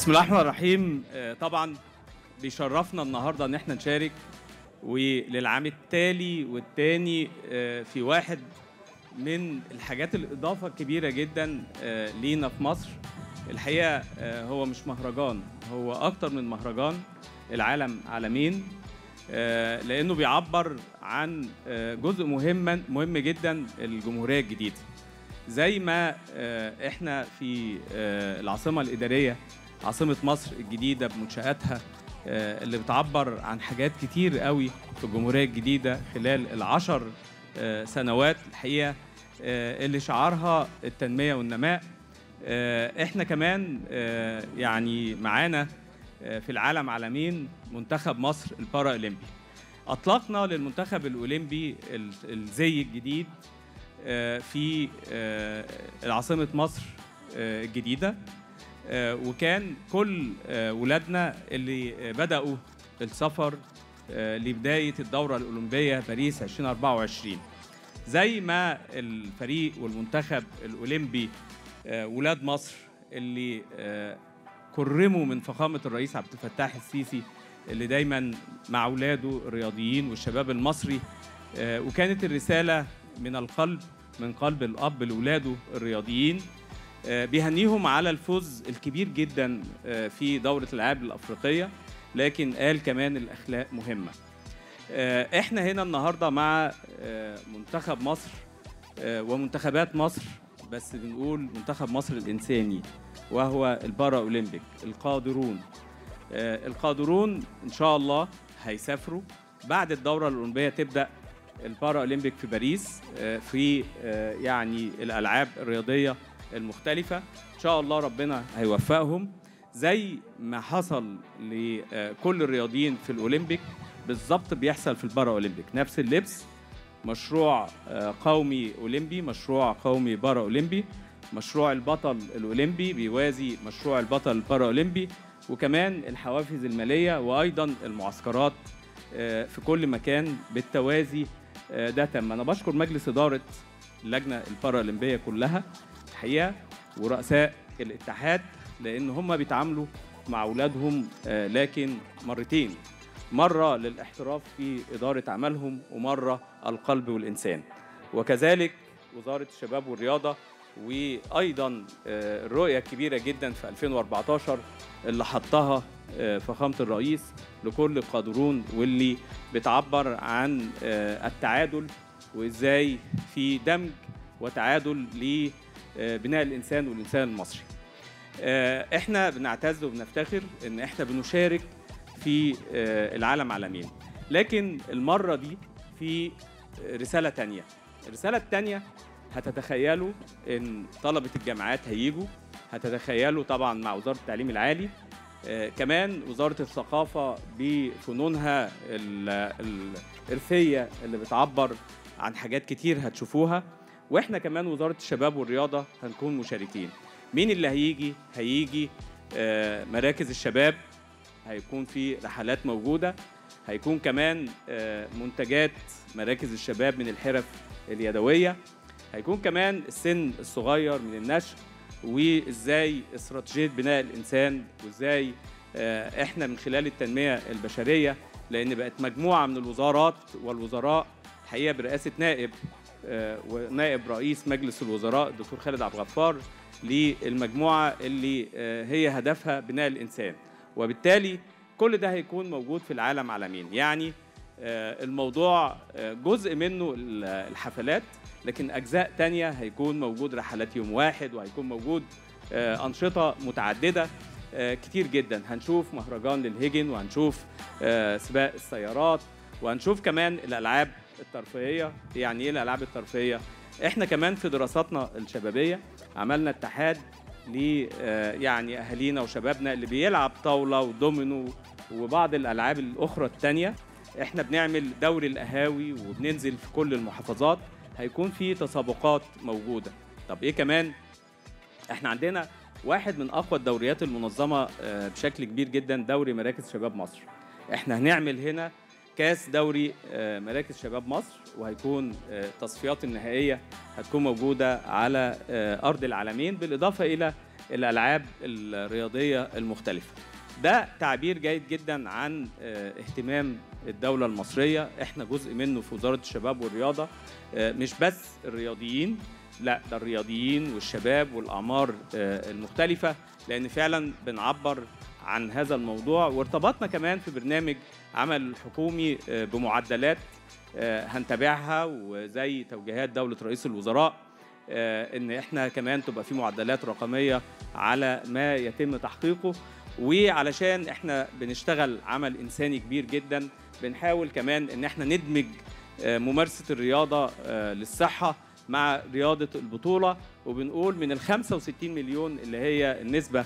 بسم الله الرحمن الرحيم آه، طبعا بيشرفنا النهارده ان احنا نشارك وللعام التالي والتاني آه، في واحد من الحاجات الاضافه الكبيره جدا آه، لينا في مصر الحقيقه آه، هو مش مهرجان هو اكتر من مهرجان العالم عالمين آه، لانه بيعبر عن آه، جزء مهم مهم جدا الجمهوريه الجديده زي ما آه، احنا في آه، العاصمه الاداريه عاصمه مصر الجديده بمنشاتها آه، اللي بتعبر عن حاجات كتير قوي في الجمهوريه الجديده خلال العشر آه، سنوات الحقيقه آه، اللي شعارها التنميه والنماء آه، احنا كمان آه، يعني معانا آه، في العالم عالمين منتخب مصر البارا اولمبي اطلقنا للمنتخب الاولمبي ال- الزي الجديد آه، في آه، عاصمه مصر آه، الجديده آه، وكان كل آه، ولادنا اللي آه، بداوا السفر آه، لبدايه الدوره الاولمبيه باريس 2024 زي ما الفريق والمنتخب الاولمبي آه، ولاد مصر اللي آه، كرموا من فخامه الرئيس عبد الفتاح السيسي اللي دايما مع اولاده الرياضيين والشباب المصري آه، وكانت الرساله من القلب من قلب الاب لاولاده الرياضيين آه، بيهنيهم على الفوز الكبير جدا آه، في دوره الالعاب الافريقيه لكن قال كمان الاخلاق مهمه آه، احنا هنا النهارده مع آه، منتخب مصر آه، ومنتخبات مصر بس بنقول منتخب مصر الانساني وهو البارا اولمبيك القادرون آه، القادرون ان شاء الله هيسافروا بعد الدوره الاولمبيه تبدا البارا اولمبيك في باريس آه، في آه، يعني الالعاب الرياضيه المختلفه ان شاء الله ربنا هيوفقهم زي ما حصل لكل الرياضيين في الاولمبيك بالظبط بيحصل في البارا اولمبيك نفس اللبس مشروع آه، قومي اولمبي مشروع قومي بارا اولمبي مشروع البطل الاولمبي بيوازي مشروع البطل البارا اولمبي وكمان الحوافز الماليه وايضا المعسكرات آه، في كل مكان بالتوازي آه، ده تم انا بشكر مجلس اداره اللجنه البارالمبيه كلها الحقيقه ورؤساء الاتحاد لان هم بيتعاملوا مع اولادهم آه، لكن مرتين مره للاحتراف في اداره عملهم ومره القلب والانسان وكذلك وزاره الشباب والرياضه وايضا آه، الرؤيه الكبيره جدا في 2014 اللي حطها آه، فخامه الرئيس لكل القادرون واللي بتعبر عن آه، التعادل وازاي في دمج وتعادل لبناء الانسان والانسان المصري. آه، احنا بنعتز وبنفتخر ان احنا بنشارك في آه، العالم عالمين لكن المره دي في رساله تانية الرساله التانية هتتخيلوا ان طلبه الجامعات هيجوا هتتخيلوا طبعا مع وزاره التعليم العالي آه، كمان وزاره الثقافه بفنونها ال- الارثيه اللي بتعبر عن حاجات كتير هتشوفوها واحنا كمان وزاره الشباب والرياضه هنكون مشاركين مين اللي هيجي هيجي آه، مراكز الشباب هيكون في رحلات موجوده هيكون كمان آه، منتجات مراكز الشباب من الحرف اليدويه هيكون كمان السن الصغير من النشء وازاي استراتيجيه بناء الانسان وازاي آه، احنا من خلال التنميه البشريه لان بقت مجموعه من الوزارات والوزراء الحقيقه برئاسه نائب آه، ونائب رئيس مجلس الوزراء الدكتور خالد عبد الغفار للمجموعه اللي آه، هي هدفها بناء الانسان وبالتالي كل ده هيكون موجود في العالم عالمين يعني آه، الموضوع آه، جزء منه ال- الحفلات لكن اجزاء تانية هيكون موجود رحلات يوم واحد وهيكون موجود آه، انشطه متعدده آه، كتير جدا هنشوف مهرجان للهجن وهنشوف آه، سباق السيارات وهنشوف كمان الالعاب الترفيهيه يعني ايه الالعاب الترفيهيه احنا كمان في دراساتنا الشبابيه عملنا اتحاد ل آه، يعني اهالينا وشبابنا اللي بيلعب طاوله ودومينو وبعض الالعاب الاخرى التانية احنا بنعمل دوري القهاوي وبننزل في كل المحافظات هيكون في تسابقات موجوده طب ايه كمان احنا عندنا واحد من اقوى الدوريات المنظمه آه، بشكل كبير جدا دوري مراكز شباب مصر احنا هنعمل هنا كاس دوري آه، مراكز شباب مصر وهيكون آه، التصفيات النهائيه هتكون موجوده على آه، ارض العالمين بالاضافه الى الالعاب الرياضيه المختلفه ده تعبير جيد جدا عن آه، اهتمام الدوله المصريه احنا جزء منه في وزاره الشباب والرياضه آه، مش بس الرياضيين لا ده الرياضيين والشباب والاعمار آه، المختلفه لان فعلا بنعبر عن هذا الموضوع وارتبطنا كمان في برنامج عمل الحكومي آه، بمعدلات آه، هنتابعها وزي توجيهات دوله رئيس الوزراء آه، ان احنا كمان تبقى في معدلات رقميه على ما يتم تحقيقه وعلشان احنا بنشتغل عمل انساني كبير جدا بنحاول كمان ان احنا ندمج آه، ممارسه الرياضه آه، للصحه مع رياضه البطوله وبنقول من ال 65 مليون اللي هي النسبه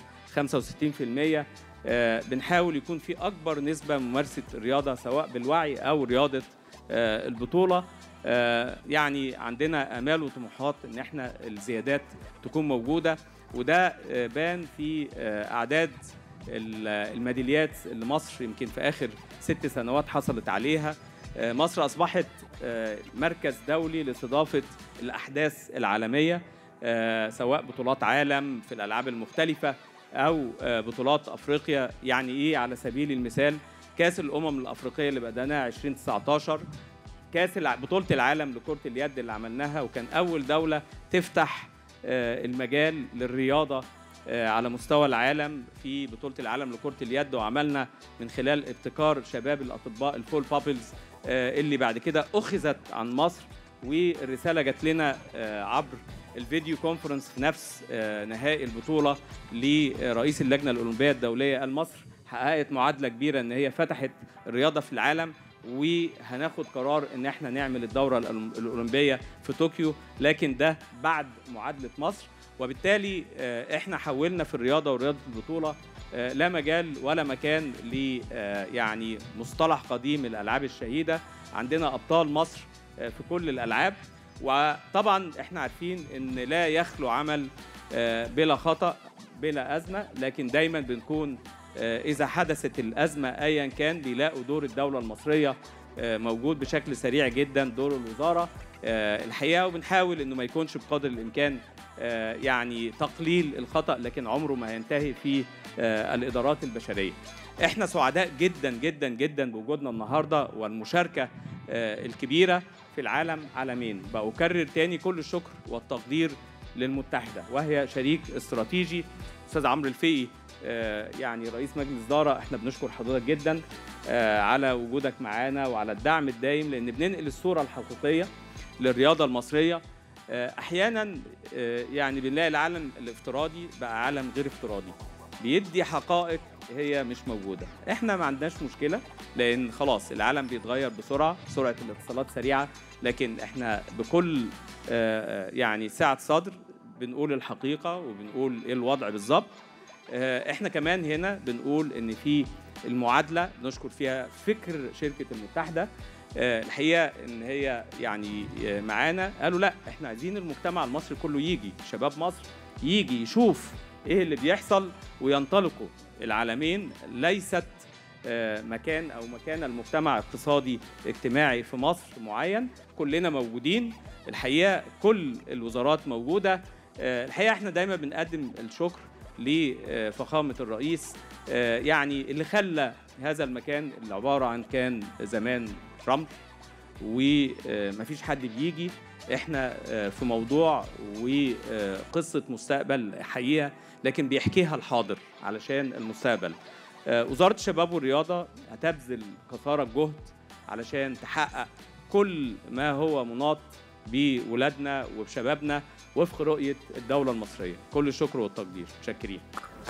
65% آه، بنحاول يكون في اكبر نسبه ممارسه الرياضه سواء بالوعي او رياضه آه، البطوله آه، يعني عندنا امال وطموحات ان احنا الزيادات تكون موجوده وده آه، بان في آه، اعداد ال- الميداليات اللي مصر يمكن في اخر ست سنوات حصلت عليها آه، مصر اصبحت آه، مركز دولي لاستضافه الاحداث العالميه آه، سواء بطولات عالم في الالعاب المختلفه او آه، بطولات افريقيا يعني ايه على سبيل المثال كاس الامم الافريقيه اللي بدأناها 2019 كاس الع... بطوله العالم لكره اليد اللي عملناها وكان اول دوله تفتح آه، المجال للرياضه آه، على مستوى العالم في بطوله العالم لكره اليد وعملنا من خلال ابتكار شباب الاطباء الفول بابلز آه، اللي بعد كده اخذت عن مصر والرساله جات لنا آه، عبر الفيديو كونفرنس في نفس آه، نهائي البطوله لرئيس اللجنه الاولمبيه الدوليه قال مصر حققت معادله كبيره ان هي فتحت الرياضه في العالم وهناخد قرار ان احنا نعمل الدوره الأولم- الاولمبيه في طوكيو لكن ده بعد معادله مصر وبالتالي آه، احنا حولنا في الرياضه ورياضه البطوله آه، لا مجال ولا مكان ل آه، يعني مصطلح قديم الالعاب الشهيده عندنا ابطال مصر آه، في كل الالعاب وطبعا احنا عارفين ان لا يخلو عمل آه، بلا خطا بلا ازمه لكن دايما بنكون آه، اذا حدثت الازمه ايا كان بيلاقوا دور الدوله المصريه آه، موجود بشكل سريع جدا دور الوزاره آه، الحقيقه وبنحاول انه ما يكونش بقدر الامكان آه، يعني تقليل الخطا لكن عمره ما ينتهي في آه، الادارات البشريه احنا سعداء جدا جدا جدا بوجودنا النهارده والمشاركه آه، الكبيره في العالم عالمين بأكرر تاني كل الشكر والتقدير للمتحدة وهي شريك استراتيجي أستاذ عمرو الفقي آه، يعني رئيس مجلس إدارة احنا بنشكر حضرتك جدا آه، على وجودك معانا وعلى الدعم الدايم لأن بننقل الصورة الحقيقية للرياضة المصرية آه، أحيانا آه، يعني بنلاقي العالم الافتراضي بقى عالم غير افتراضي بيدي حقائق هي مش موجودة احنا ما عندناش مشكلة لان خلاص العالم بيتغير بسرعه سرعه الاتصالات سريعه لكن احنا بكل آه، يعني سعه صدر بنقول الحقيقه وبنقول ايه الوضع بالظبط آه، احنا كمان هنا بنقول ان في المعادله نشكر فيها فكر شركه المتحده آه، الحقيقه ان هي يعني آه، معانا قالوا لا احنا عايزين المجتمع المصري كله يجي شباب مصر يجي يشوف ايه اللي بيحصل وينطلقوا العالمين ليست آه، مكان او مكان المجتمع اقتصادي اجتماعي في مصر معين كلنا موجودين الحقيقه كل الوزارات موجوده آه، الحقيقه احنا دايما بنقدم الشكر لفخامه الرئيس آه، يعني اللي خلى هذا المكان اللي عباره عن كان زمان رمل ومفيش حد بيجي احنا آه، في موضوع وقصه مستقبل حقيقه لكن بيحكيها الحاضر علشان المستقبل آه، وزاره الشباب والرياضه هتبذل قصارى جهد علشان تحقق كل ما هو مناط بولادنا وبشبابنا وفق رؤيه الدوله المصريه كل الشكر والتقدير متشكرين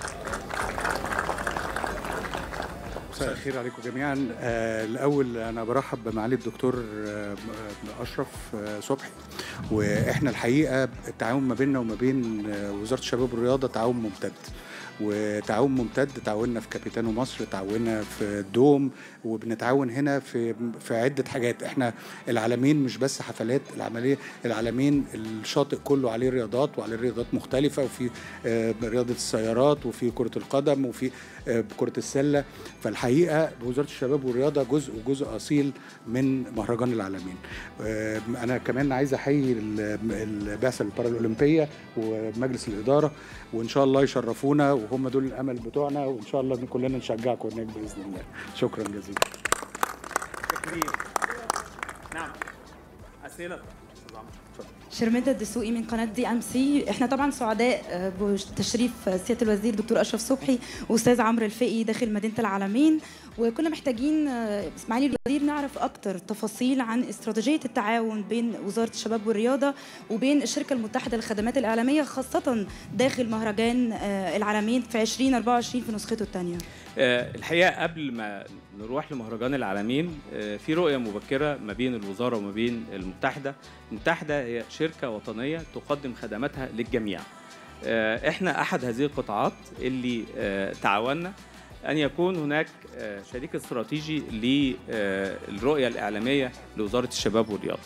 مساء الخير عليكم جميعا آه، الاول انا برحب بمعالي الدكتور آه، اشرف آه، صبحي واحنا الحقيقه التعاون ما بيننا وما بين آه، وزاره الشباب والرياضه تعاون ممتد وتعاون ممتد تعاوننا في كابيتانو مصر تعاوننا في الدوم وبنتعاون هنا في في عده حاجات احنا العالمين مش بس حفلات العمليه العالمين الشاطئ كله عليه رياضات وعليه رياضات مختلفه وفي آه، رياضه السيارات وفي كره القدم وفي آه، كره السله فالحقيقه وزاره الشباب والرياضه جزء وجزء اصيل من مهرجان العالمين آه، انا كمان عايز احيي ال- البعثه البارالمبيه ومجلس الاداره وان شاء الله يشرفونا وهم دول الامل بتوعنا وان شاء الله كلنا نشجعكم هناك باذن الله شكرا جزيلا كبير نعم اسئله أستاذ عمرو. اتفضل. شرمدة الدسوقي من قناة دي ام سي احنا طبعا سعداء آه، بتشريف سيادة الوزير دكتور اشرف صبحي واستاذ عمرو الفقي داخل مدينة العالمين وكنا محتاجين آه، اسماعيل الوزير نعرف اكتر تفاصيل عن استراتيجية التعاون بين وزارة الشباب والرياضة وبين الشركة المتحدة للخدمات الإعلامية خاصة داخل مهرجان آه، العالمين في 2024 في نسخته الثانية آه، الحقيقه قبل ما نروح لمهرجان العالمين آه، في رؤيه مبكره ما بين الوزاره وما بين المتحده المتحده هي شركه وطنيه تقدم خدماتها للجميع آه، احنا احد هذه القطاعات اللي آه، تعاوننا ان يكون هناك آه، شريك استراتيجي للرؤيه الاعلاميه لوزاره الشباب والرياضه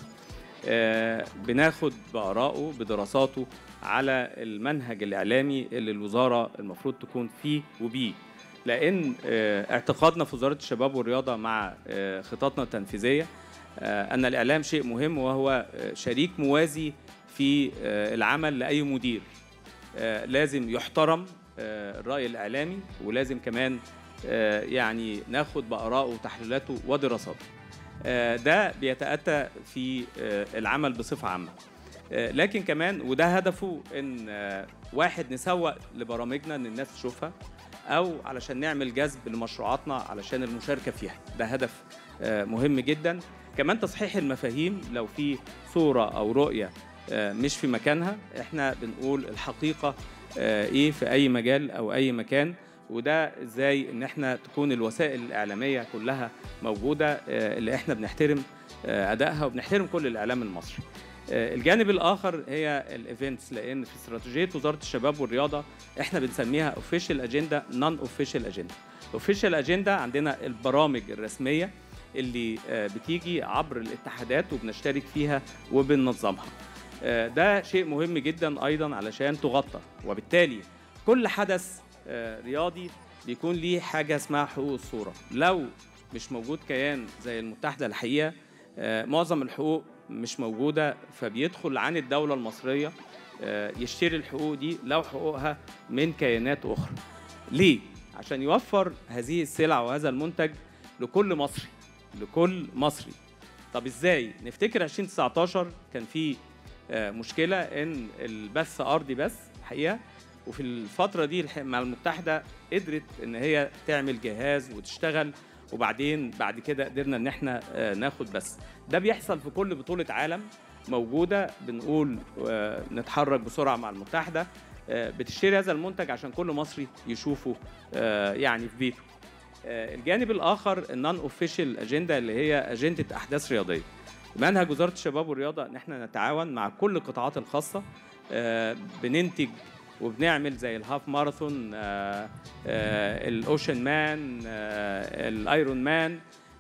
آه، بناخد بآرائه بدراساته على المنهج الإعلامي اللي الوزارة المفروض تكون فيه وبيه لأن آه، اعتقادنا في وزارة الشباب والرياضة مع آه، خططنا التنفيذية آه، أن الإعلام شيء مهم وهو آه، شريك موازي في آه، العمل لأي مدير آه، لازم يحترم آه، الرأي الإعلامي ولازم كمان آه، يعني ناخد بآرائه وتحليلاته ودراساته آه، ده بيتأتى في آه، العمل بصفة عامة آه، لكن كمان وده هدفه ان آه، واحد نسوق لبرامجنا ان الناس تشوفها او علشان نعمل جذب لمشروعاتنا علشان المشاركه فيها ده هدف آه، مهم جدا كمان تصحيح المفاهيم لو في صوره او رؤيه آه، مش في مكانها احنا بنقول الحقيقه آه، ايه في اي مجال او اي مكان وده ازاي ان احنا تكون الوسائل الاعلاميه كلها موجوده آه، اللي احنا بنحترم آه، ادائها وبنحترم كل الاعلام المصري آه، الجانب الاخر هي الايفنتس لان في استراتيجيه وزاره الشباب والرياضه احنا بنسميها اوفيشال اجندا نون اوفيشال اجندا اوفيشال اجندا عندنا البرامج الرسميه اللي آه، بتيجي عبر الاتحادات وبنشترك فيها وبننظمها آه، ده شيء مهم جدا ايضا علشان تغطى وبالتالي كل حدث آه، رياضي بيكون ليه حاجه اسمها حقوق الصوره لو مش موجود كيان زي المتحده الحقيقه آه، معظم الحقوق مش موجوده فبيدخل عن الدوله المصريه آه، يشتري الحقوق دي لو حقوقها من كيانات اخرى ليه عشان يوفر هذه السلع وهذا المنتج لكل مصري لكل مصري طب ازاي نفتكر 2019 كان في آه، مشكله ان البث ارضي بس الحقيقه وفي الفتره دي الح- مع المتحده قدرت ان هي تعمل جهاز وتشتغل وبعدين بعد كده قدرنا ان احنا آه، ناخد بس ده بيحصل في كل بطوله عالم موجوده بنقول آه، نتحرك بسرعه مع المتحده آه، بتشتري هذا المنتج عشان كل مصري يشوفه آه، يعني في بيته آه، الجانب الاخر النون اوفيشال اجندا اللي هي اجنده احداث رياضيه منهج وزاره الشباب والرياضه ان احنا نتعاون مع كل القطاعات الخاصه آه، بننتج وبنعمل زي الهاف ماراثون آه، آه، الاوشن مان آه، الايرون مان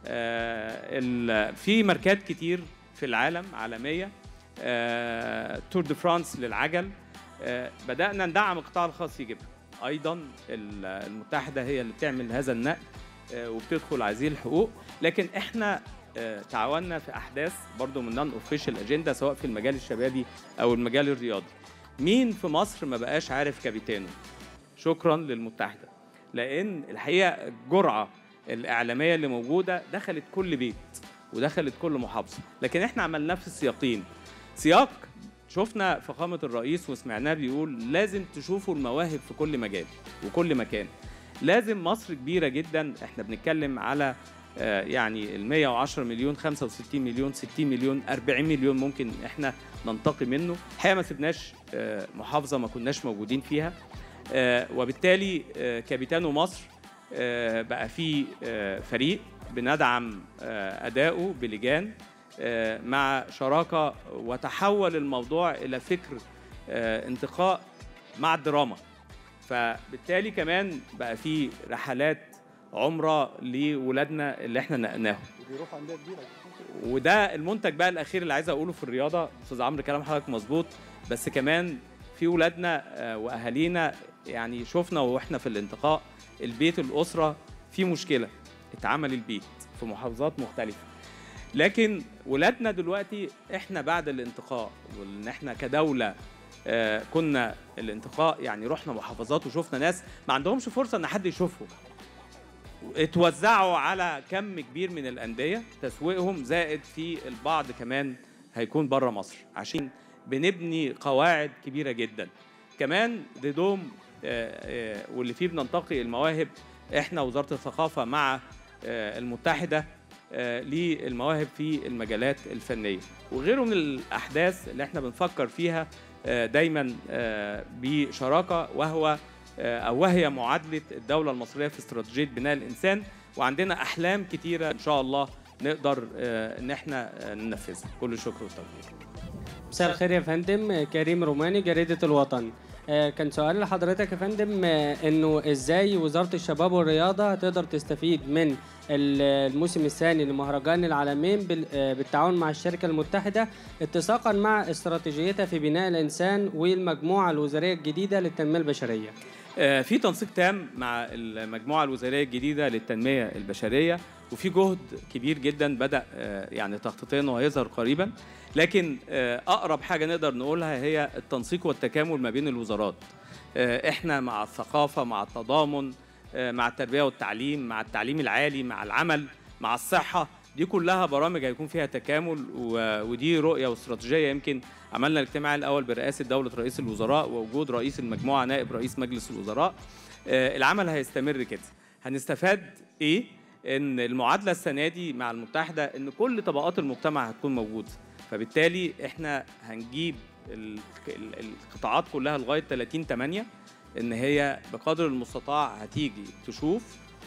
آه، ال- في ماركات كتير في العالم عالميه آه، تور دي فرانس للعجل آه، بدانا ندعم القطاع الخاص يجيبها ايضا ال- المتحده هي اللي بتعمل هذا النقل آه، وبتدخل هذه الحقوق لكن احنا آه، تعاوننا في احداث برضو من نون اوفيشال اجندا سواء في المجال الشبابي او المجال الرياضي مين في مصر ما بقاش عارف كابيتانو شكرا للمتحده لان الحقيقه الجرعه الاعلاميه اللي موجوده دخلت كل بيت ودخلت كل محافظه لكن احنا عملناه في السياقين سياق شفنا فخامه الرئيس وسمعناه بيقول لازم تشوفوا المواهب في كل مجال وكل مكان لازم مصر كبيره جدا احنا بنتكلم على آه، يعني ال 110 مليون 65 مليون 60 مليون 40 مليون ممكن احنا ننتقي منه الحقيقه ما سيبناش آه، محافظه ما كناش موجودين فيها آه، وبالتالي آه، كابيتانو مصر آه، بقى فيه آه، فريق بندعم آه، اداؤه بلجان آه، مع شراكه وتحول الموضوع الى فكر آه، انتقاء مع الدراما فبالتالي كمان بقى في رحلات عمره لولادنا اللي احنا نقناهم وبيروحوا عندها كبيره وده المنتج بقى الاخير اللي عايز اقوله في الرياضه استاذ عمرو كلام حضرتك مظبوط بس كمان في ولادنا آه، واهالينا يعني شفنا واحنا في الانتقاء البيت الاسره في مشكله اتعمل البيت في محافظات مختلفه لكن ولادنا دلوقتي احنا بعد الانتقاء وان احنا كدوله آه، كنا الانتقاء يعني رحنا محافظات وشفنا ناس ما عندهمش فرصه ان حد يشوفهم اتوزعوا على كم كبير من الانديه تسويقهم زائد في البعض كمان هيكون بره مصر عشان بنبني قواعد كبيره جدا كمان ديدوم آه، آه، واللي فيه بننتقي المواهب احنا وزاره الثقافه مع آه، المتحده آه، للمواهب في المجالات الفنيه وغيره من الاحداث اللي احنا بنفكر فيها آه، دايما آه، بشراكه وهو آه، او وهي معادله الدوله المصريه في استراتيجيه بناء الانسان وعندنا احلام كتيره ان شاء الله نقدر آه، ان احنا آه، ننفذها كل الشكر والتوفيق مساء الخير يا فندم كريم روماني جريدة الوطن آه، كان سؤال لحضرتك يا فندم آه، انه ازاي وزارة الشباب والرياضة تقدر تستفيد من ال- الموسم الثاني لمهرجان العالمين بال- آه، بالتعاون مع الشركة المتحدة اتساقا مع استراتيجيتها في بناء الانسان والمجموعة الوزارية الجديدة للتنمية البشرية آه، في تنسيق تام مع المجموعه الوزاريه الجديده للتنميه البشريه وفي جهد كبير جدا بدا آه، يعني تخطيطيا وهيظهر قريبا لكن آه، اقرب حاجه نقدر نقولها هي التنسيق والتكامل ما بين الوزارات آه، احنا مع الثقافه مع التضامن آه، مع التربيه والتعليم مع التعليم العالي مع العمل مع الصحه دي كلها برامج هيكون فيها تكامل و- ودي رؤيه واستراتيجيه يمكن عملنا الاجتماع الاول برئاسه دوله رئيس الوزراء ووجود رئيس المجموعه نائب رئيس مجلس الوزراء آه، العمل هيستمر كده هنستفاد ايه ان المعادله السنه دي مع المتحده ان كل طبقات المجتمع هتكون موجوده فبالتالي احنا هنجيب ال- ال- القطاعات كلها لغايه 30 8 ان هي بقدر المستطاع هتيجي تشوف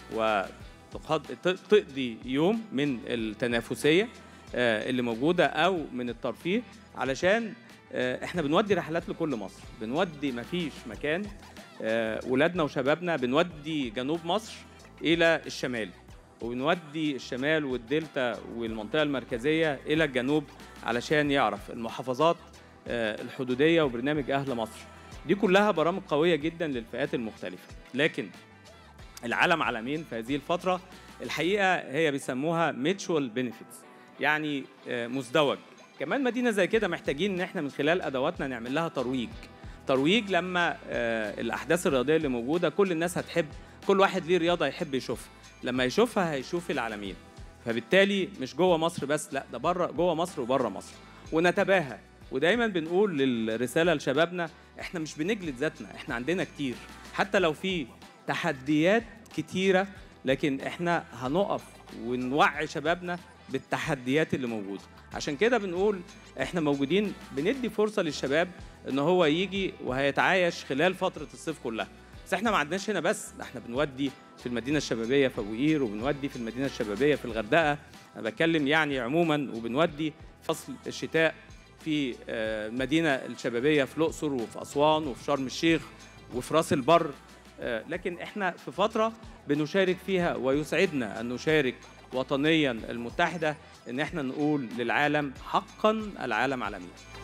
وتقضي يوم من التنافسيه آه، اللي موجوده او من الترفيه علشان آه، احنا بنودي رحلات لكل مصر بنودي مفيش مكان آه، ولادنا وشبابنا بنودي جنوب مصر الى الشمال وبنودي الشمال والدلتا والمنطقه المركزيه الى الجنوب علشان يعرف المحافظات آه، الحدوديه وبرنامج اهل مصر دي كلها برامج قويه جدا للفئات المختلفه لكن العالم عالمين في هذه الفتره الحقيقه هي بيسموها ميتشوال بنفيتس يعني آه، مزدوج كمان مدينه زي كده محتاجين ان احنا من خلال ادواتنا نعمل لها ترويج ترويج لما آه، الاحداث الرياضيه اللي موجوده كل الناس هتحب كل واحد ليه رياضه يحب يشوفها لما يشوفها هيشوف العالمين فبالتالي مش جوه مصر بس لا ده بره جوه مصر وبره مصر ونتباهى ودايما بنقول للرساله لشبابنا احنا مش بنجلد ذاتنا احنا عندنا كتير حتى لو في تحديات كتيره لكن احنا هنقف ونوعي شبابنا بالتحديات اللي موجوده عشان كده بنقول احنا موجودين بندي فرصه للشباب ان هو يجي وهيتعايش خلال فتره الصيف كلها بس احنا ما عندناش هنا بس ده احنا بنودي في المدينه الشبابيه في ابو قير وبنودي في المدينه الشبابيه في الغردقه انا بتكلم يعني عموما وبنودي فصل الشتاء في آه، المدينه الشبابيه في الاقصر وفي اسوان وفي شرم الشيخ وفي راس البر آه، لكن احنا في فتره بنشارك فيها ويسعدنا ان نشارك وطنيا المتحده ان احنا نقول للعالم حقا العالم عالمي